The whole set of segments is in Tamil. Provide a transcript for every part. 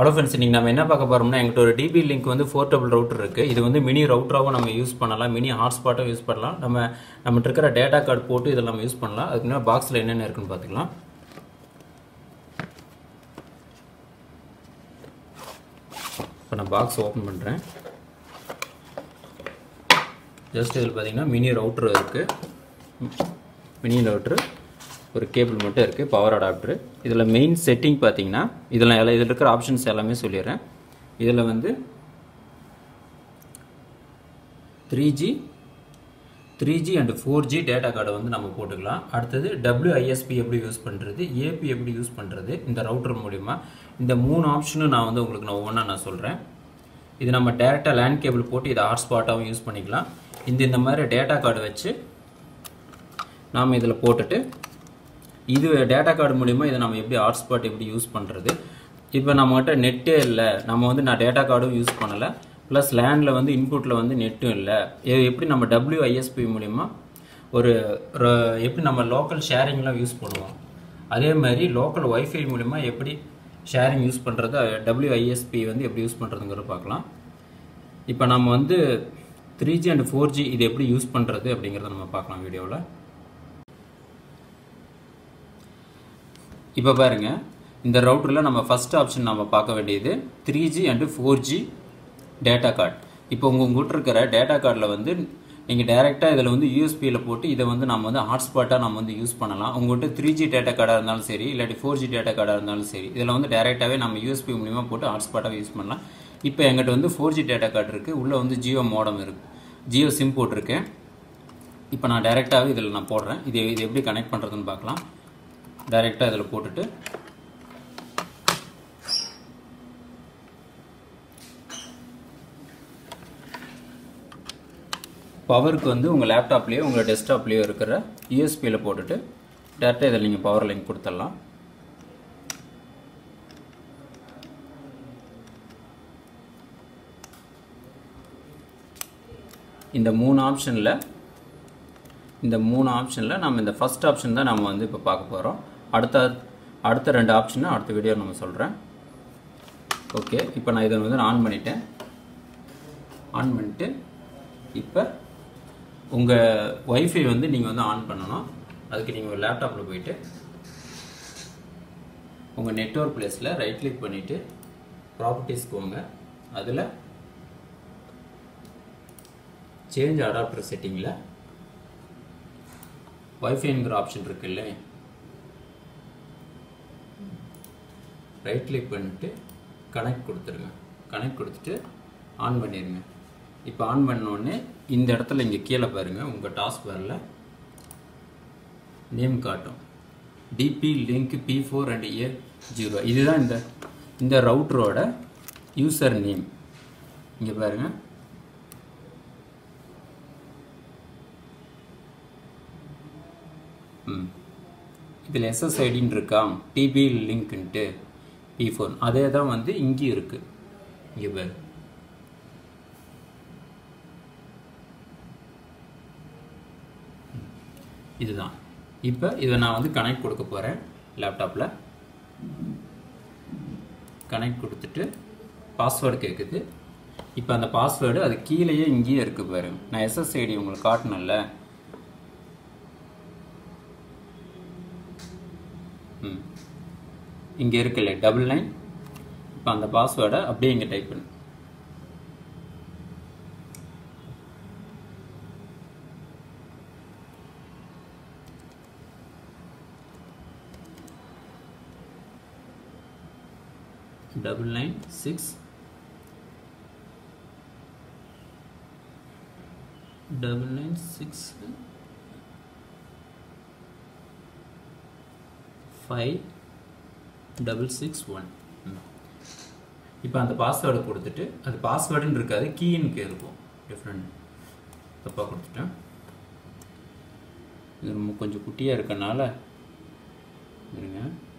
ஹலோ ஃப்ரெண்ட்ஸ் இன்றைக்கி நம்ம என்ன பார்க்க போகிறோம்னா எங்கிட்ட ஒரு டிபி லிங்க் வந்து போர்ட்டபிள் ரவுட்டர் இருக்குது இது வந்து மினி ரவுட்டராகவும் நம்ம யூஸ் பண்ணலாம் மினி ஹாட்ஸ்பாட்டும் யூஸ் பண்ணலாம் நம்ம நம்மகிட்ட இருக்கிற டேட்டா கார்டு போட்டு இதில் நம்ம யூஸ் பண்ணலாம் அதுக்கு முன்னாடி பாக்ஸில் என்னென்ன இருக்குன்னு பார்த்துக்கலாம் இப்போ நான் பாக்ஸ் ஓப்பன் பண்ணுறேன் ஜஸ்ட் இதில் பார்த்தீங்கன்னா மினி ரவுட்ரு இருக்குது மினி ரவுட்ரு ஒரு கேபிள் மட்டும் இருக்குது பவர் அடாப்டர் இதில் மெயின் செட்டிங் பார்த்தீங்கன்னா இதில் எல்லாம் இதில் இருக்கிற ஆப்ஷன்ஸ் எல்லாமே சொல்லிடுறேன் இதில் வந்து three G three G and four G data கார்டை வந்து நம்ம போட்டுக்கலாம் அடுத்தது டபிள்யூஐஎஸ்பி எப்படி யூஸ் பண்ணுறது ஏபி எப்படி யூஸ் பண்ணுறது இந்த ரவுட்டர் மூலிமா இந்த மூணு ஆப்ஷனும் நான் வந்து உங்களுக்கு நான் ஒவ்வொன்றா நான் சொல்கிறேன் இது நம்ம டேரெக்டாக லேண்ட் கேபிள் போட்டு இதை ஹாட்ஸ்பாட்டாகவும் யூஸ் பண்ணிக்கலாம் இந்த இந்த மாதிரி டேட்டா கார்டு வச்சு நாம் இதில் போட்டுட்டு இது டேட்டா கார்டு மூலிமா இதை நம்ம எப்படி ஹாட்ஸ்பாட் எப்படி யூஸ் பண்ணுறது இப்போ நம்மகிட்ட நெட்டே இல்லை நம்ம வந்து நான் டேட்டா கார்டும் யூஸ் பண்ணலை ப்ளஸ் லேண்டில் வந்து இன்புட்டில் வந்து நெட்டும் இல்லை இது எப்படி நம்ம டபிள்யூஐஎஸ்பி மூலிமா ஒரு ர- எப்படி நம்ம லோக்கல் ஷேரிங்லாம் யூஸ் பண்ணுவோம் அதே மாதிரி லோக்கல் ஒய்ஃபை மூலிமா எப்படி ஷேரிங் யூஸ் பண்ணுறது டபிள்யூஐஎஸ்பி வந்து எப்படி யூஸ் பண்ணுறதுங்கிறத பார்க்கலாம் இப்போ நம்ம வந்து three G and four G இது எப்படி யூஸ் பண்ணுறது அப்படிங்கிறத நம்ம பார்க்கலாம் வீடியோவில் இப்போ பாருங்க இந்த ரவுட்டரில் நம்ம ஃபஸ்ட் ஆப்ஷன் நம்ம பார்க்க வேண்டியது three G and four G data card இப்போ உங்கள் உங்கள்கிட்ட இருக்கிற டேட்டா கார்டில் வந்து நீங்கள் டேரெக்டாக இதில் வந்து யூஎஸ்பியில் போட்டு இதை வந்து நம்ம வந்து ஹாட்ஸ்பாட்டாக நம்ம வந்து யூஸ் பண்ணலாம் உங்கள்கிட்ட த்ரீ ஜி டேட்டா கார்டாக இருந்தாலும் சரி இல்லாட்டி ஃபோர் ஜி டேட்டா கார்டாக இருந்தாலும் சரி இதில் வந்து டேரெக்டாகவே நம்ம யூஎஸ்பி மூலிமா போட்டு ஹாட்ஸ்பாட்டாக யூஸ் பண்ணலாம் இப்போ எங்கிட்ட வந்து ஃபோர் ஜி டேட்டா கார்டு இருக்குது உள்ளே வந்து ஜியோ மோடம் இருக்குது ஜியோ சிம் போட்டிருக்கேன் இப்போ நான் டேரெக்டாகவே இதில் நான் போடுறேன் இது இது எப்படி கனெக்ட் பண்ணுறதுன்னு பார்க்கலாம் டைரெக்டாக இதில் போட்டுட்டு பவருக்கு வந்து உங்கள் லேப்டாப்லேயோ உங்கள் டெஸ்க்டாப்லேயோ இருக்கிற யூஎஸ்பியில் போட்டுட்டு டேரெக்டாக இதில் நீங்கள் பவர் லைன் கொடுத்துடலாம் இந்த மூணு ஆப்ஷனில் இந்த மூணு ஆப்ஷனில் நம்ம இந்த ஃபஸ்ட் ஆப்ஷன் தான் நம்ம வந்து இப்போ பார்க்க போகிறோம் அடுத்த அடுத்த ரெண்டு ஆப்ஷனை அடுத்த வீடியோ நம்ம சொல்கிறேன் ஓகே இப்போ நான் இதை வந்து நான் ஆன் பண்ணிட்டேன் ஆன் பண்ணிட்டு இப்போ உங்கள் ஒய்ஃபை வந்து நீங்கள் வந்து ஆன் பண்ணணும் அதுக்கு நீங்கள் லேப்டாப்பில் போயிட்டு உங்கள் நெட்ஒர்க் பிளேஸில் ரைட் கிளிக் பண்ணிவிட்டு ப்ராப்பர்ட்டிஸ் போங்க அதில் சேஞ்ச் அடாப்டர் செட்டிங்கில் வைஃபைங்கிற ஆப்ஷன் இருக்குல்ல ரைட் கிளிக் பண்ணிட்டு கனெக்ட் கொடுத்துருங்க கனெக்ட் கொடுத்துட்டு ஆன் பண்ணிடுங்க இப்போ ஆன் பண்ணோடனே இந்த இடத்துல இங்கே கீழே பாருங்கள் உங்கள் டாஸ்க் வரல நேம் காட்டும் TP link B four and A zero இதுதான் இந்த இந்த ரவுட்டரோட யூசர் நேம் இங்கே பாருங்கள் ம் இதில் எஸ்எஸ்ஐடின்னு இருக்கா டிபி லிங்க்ன்ட்டு பி ஃபோன் அதே தான் வந்து இங்கேயும் இருக்குது இங்கே பாரு ம். இதுதான் இப்போ இதை நான் வந்து கனெக்ட் கொடுக்க போகிறேன் லேப்டாப்பில் கனெக்ட் கொடுத்துட்டு பாஸ்வேர்டு கேட்குது இப்போ அந்த பாஸ்வேர்டு அது கீழேயே இங்கேயே இருக்குது பாருங்க நான் எஸ்எஸ்ஐடி உங்களுக்கு காட்டினேன்ல ம் இங்கே இருக்குல்ல டபுள் நைன் இப்போ அந்த பாஸ்வேர்டை அப்படியே இங்கே டைப் பண்ணு double nine six double nine six five double six one இப்போ அந்த பாஸ்வேர்டை கொடுத்துட்டு அது பாஸ்வேர்டுன்னு இருக்காது கீன்னு இருக்கும் டிஃப்ரெண்ட் தப்பாக கொடுத்துட்டேன் இது ரொம்ப கொஞ்சம் குட்டியாக இருக்கனால இருங்க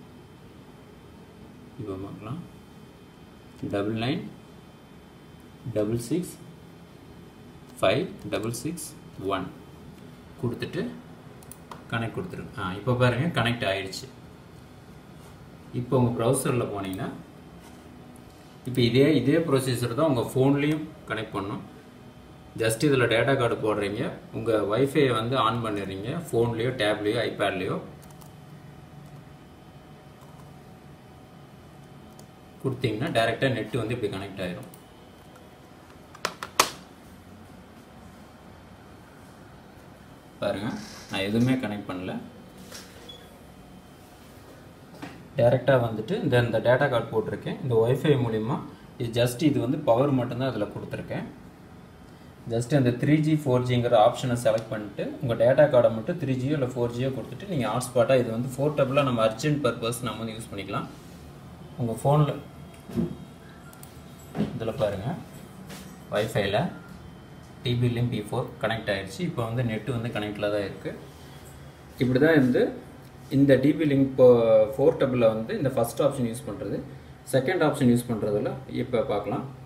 இப்போ பார்க்கலாம் double nine double six five double six one கொடுத்துட்டு கனெக்ட் கொடுத்துருங்க ஆ இப்போ பாருங்கள் கனெக்ட் ஆயிடுச்சு இப்போ உங்கள் ப்ரௌசரில் போனீங்கன்னா இப்போ இதே இதே ப்ரொசீஜர் தான் உங்கள் ஃபோன்லேயும் கனெக்ட் பண்ணும் ஜஸ்ட் இதில் டேட்டா கார்டு போடுறீங்க உங்கள் வைஃபை வந்து ஆன் பண்ணிடுறீங்க ஃபோன்லேயோ டேப்லேயோ ஐபேட்லேயோ கொடுத்தீங்கன்னா டேரெக்டாக நெட்டு வந்து இப்படி கனெக்ட் ஆயிரும் பாருங்க நான் எதுவுமே கனெக்ட் பண்ணல டேரெக்டாக வந்துட்டு இந்த இந்த டேட்டா கார்டு போட்டிருக்கேன் இந்த ஒய்ஃபை மூலிமா இது ஜஸ்ட் இது வந்து பவர் மட்டும்தான் அதில் கொடுத்துருக்கேன் ஜஸ்ட் அந்த த்ரீ ஜி ஃபோர் ஜிங்கிற ஆப்ஷனை செலக்ட் பண்ணிட்டு உங்கள் டேட்டா கார்டை மட்டும் த்ரீ ஜியோ இல்லை ஃபோர் ஜியோ கொடுத்துட்டு நீங்கள் ஹாட்ஸ்பாட்டாக இது வந்து போர்ட்டபுளாக நம்ம அர்ஜென்ட் பர்பஸ் நம்ம வந்து யூஸ் பண்ணிக்கலாம் உங்கள் ஃபோனில் இதில் பாருங்கள் வைஃபைல டிபிலையும் பி ஃபோர் கனெக்ட் ஆகிடுச்சு இப்போ வந்து நெட்டு வந்து கனெக்டில் தான் இருக்குது இப்படி தான் வந்து இந்த டிபி லிங்க் இப்போ போர்ட்டபிளில் வந்து இந்த ஃபஸ்ட் ஆப்ஷன் யூஸ் பண்ணுறது செகண்ட் ஆப்ஷன் யூஸ் பண்ணுறதுல இப்போ பார்க்கலாம்